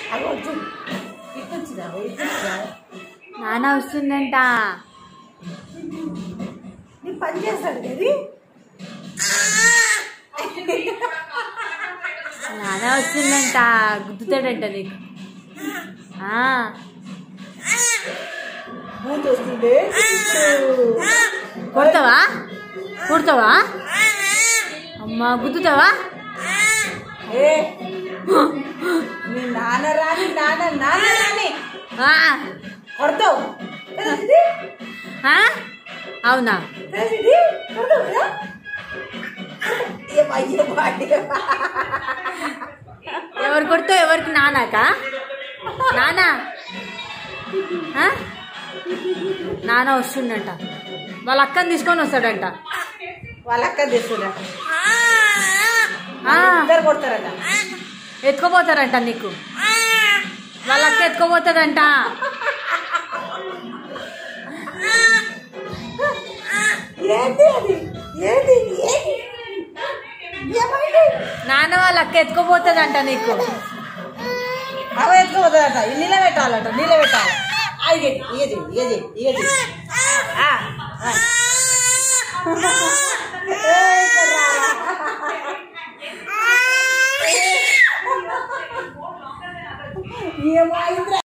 అది వచ్చింది ఇటు వచ్చిందా ఇటు వచ్చిందా నాన్న వస్తుందంట నీ పని చేస్తాడు కది నాన్న వస్తుందంట గుద్దుతాడంట నీకు ఆ, మూత వస్తుండే ఇప్పుడు కొడతావా కొడతావా అమ్మా గుద్దుతావా ఏ మీ నాన్న రాని నాన్న నాన్న రాని ఆ, కొడతావు కదా ఇది? ఆ? అవునా కదా ఇది? కొడతావు కదా? ఏం అయ్యో బాడీ. ఎవరు కొడతావు ఎవరికి నానాక నానా ఆ? నాన్న వస్తుండంట వాళ్ళ అక్కని తీసుకొని వస్తాడంట వాళ్ళ అక్క తెస్తున్నా ఆ, ఇద్దరు కొడతారట ఎత్తుకోపోతారంట నీకు వాళ్ళ అక్క ఎత్తుకోపోతుందంట ఏంటి అది ఏంటి ఏంటి ఏమైంది నాన్న వాళ్ళ అక్క ఎత్తుకోపోతుందంట నీకు అవ ఎత్తుకోపోతుందట నిలబెట్టాలట నిలబెట్టాలి ఇగది ఇగది ఇగది ఇగది ఆ, ఆ. ఏయ్ కర్రా. ఏమో అయిందిరా